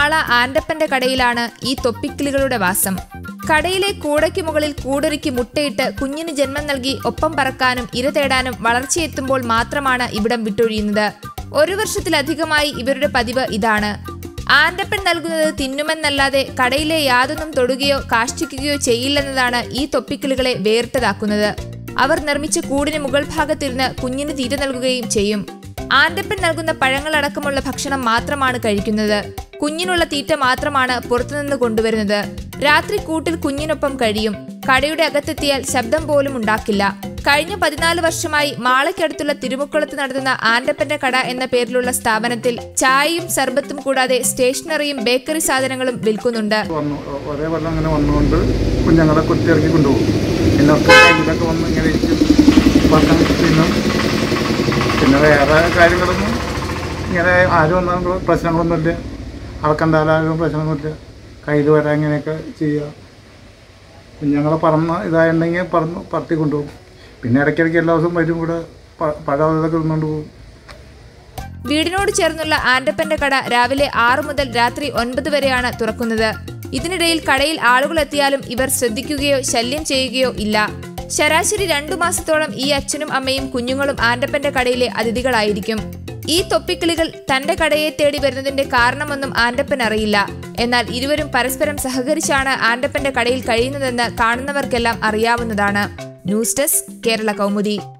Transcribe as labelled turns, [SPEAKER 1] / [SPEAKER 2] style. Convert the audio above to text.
[SPEAKER 1] കാള ആൻഡപ്പന്റെ കടയിലാണ് ഈ തൊപ്പിക്കിളികളുടെ വാസം കടയിലെ കൂടയ്ക്ക് മുകളിൽ കൂടൊരുക്കി മുട്ടയിട്ട് കുഞ്ഞിന് ജന്മം നൽകി ഒപ്പം പറക്കാനും ഇര തേടാനും വളർച്ചയെത്തുമ്പോൾ മാത്രമാണ് ഇവിടം വിട്ടൊഴിയുന്നത് ഒരു വർഷത്തിലധികമായി ഇവരുടെ പതിവ് ഇതാണ് ആൻഡപ്പൻ നൽകുന്നത് തിന്നുമെന്നല്ലാതെ കടയിലെ യാതൊന്നും തൊടുകയോ കാഷ്ടിക്കുകയോ ചെയ്യില്ലെന്നതാണ് ഈ തൊപ്പിക്കിളികളെ വേറിട്ടതാക്കുന്നത് അവർ നിർമ്മിച്ച കൂടിന് മുകൾ ഭാഗത്തിരുന്ന് കുഞ്ഞിന് തീറ്റ നൽകുകയും ചെയ്യും ആൻഡപ്പൻ നൽകുന്ന പഴങ്ങളടക്കമുള്ള ഭക്ഷണം മാത്രമാണ് കഴിക്കുന്നത് കുഞ്ഞിനുള്ള തീറ്റ മാത്രമാണ് പുറത്തുനിന്ന് കൊണ്ടുവരുന്നത് രാത്രി കൂട്ടിൽ കുഞ്ഞിനൊപ്പം കഴിയും കടയുടെ അകത്തെത്തിയാൽ ശബ്ദം പോലും ഉണ്ടാക്കില്ല കഴിഞ്ഞ പതിനാല് വർഷമായി മാളയ്ക്കടുത്തുള്ള തിരുമുക്കുളത്ത് നടത്തുന്ന ആൻഡപ്പന്റെ കട എന്ന പേരിലുള്ള സ്ഥാപനത്തിൽ ചായയും സർബത്തും കൂടാതെ സ്റ്റേഷനറിയും ബേക്കറി സാധനങ്ങളും വിൽക്കുന്നുണ്ട്
[SPEAKER 2] വന്നു ഒരേ വെള്ളം അങ്ങനെ വന്നുകൊണ്ട് കുഞ്ഞുങ്ങളെ കുത്തിയിറക്കി കൊണ്ടുപോകും പിന്നെ ഒക്കെ ഇതൊക്കെ വന്ന് ഇങ്ങനെ ഇരിക്കും ഭക്ഷണം തിന്നും പിന്നെ വേറെ കാര്യങ്ങളൊന്നും ഇങ്ങനെ ആരും ഒന്നും പ്രശ്നങ്ങളൊന്നുമില്ല അളക്കണ്ടാലും പ്രശ്നമൊന്നുമില്ല കയ്യിൽ വരാൻ ഇങ്ങനെയൊക്കെ ചെയ്യുക കുഞ്ഞുങ്ങളെ പറന്ന് ഇതായിട്ടുണ്ടെങ്കിൽ പറന്ന് പറത്തി കൊണ്ടുപോകും പിന്നെ ഇടയ്ക്കിടയ്ക്ക് എല്ലാ ദിവസവും വരും കൂടെ പ- പഴം ഇതൊക്കെ തിന്നുകൊണ്ട് പോകും
[SPEAKER 1] വീടിനോട് ചേർന്നുള്ള ആൻഡപ്പന്റെ കട രാവിലെ ആറു മുതൽ രാത്രി ഒൻപത് വരെയാണ് തുറക്കുന്നത് ഇതിനിടയിൽ കടയിൽ ആളുകൾ എത്തിയാലും ഇവർ ശ്രദ്ധിക്കുകയോ ശല്യം ചെയ്യുകയോ ഇല്ല ശരാശരി രണ്ടു മാസത്തോളം ഈ അച്ഛനും അമ്മയും കുഞ്ഞുങ്ങളും ആൻഡപ്പന്റെ കടയിലെ അതിഥികളായിരിക്കും ഈ തൊപ്പിക്കിളികൾ തന്റെ കടയെ തേടി വരുന്നതിന്റെ കാരണമൊന്നും ആൻഡപ്പൻ അറിയില്ല എന്നാൽ ഇരുവരും പരസ്പരം സഹകരിച്ചാണ് ആൻഡപ്പന്റെ കടയിൽ കഴിയുന്നതെന്ന് കാണുന്നവർക്കെല്ലാം അറിയാവുന്നതാണ് ന്യൂസ് ഡെസ്ക് കേരള കൗമുദി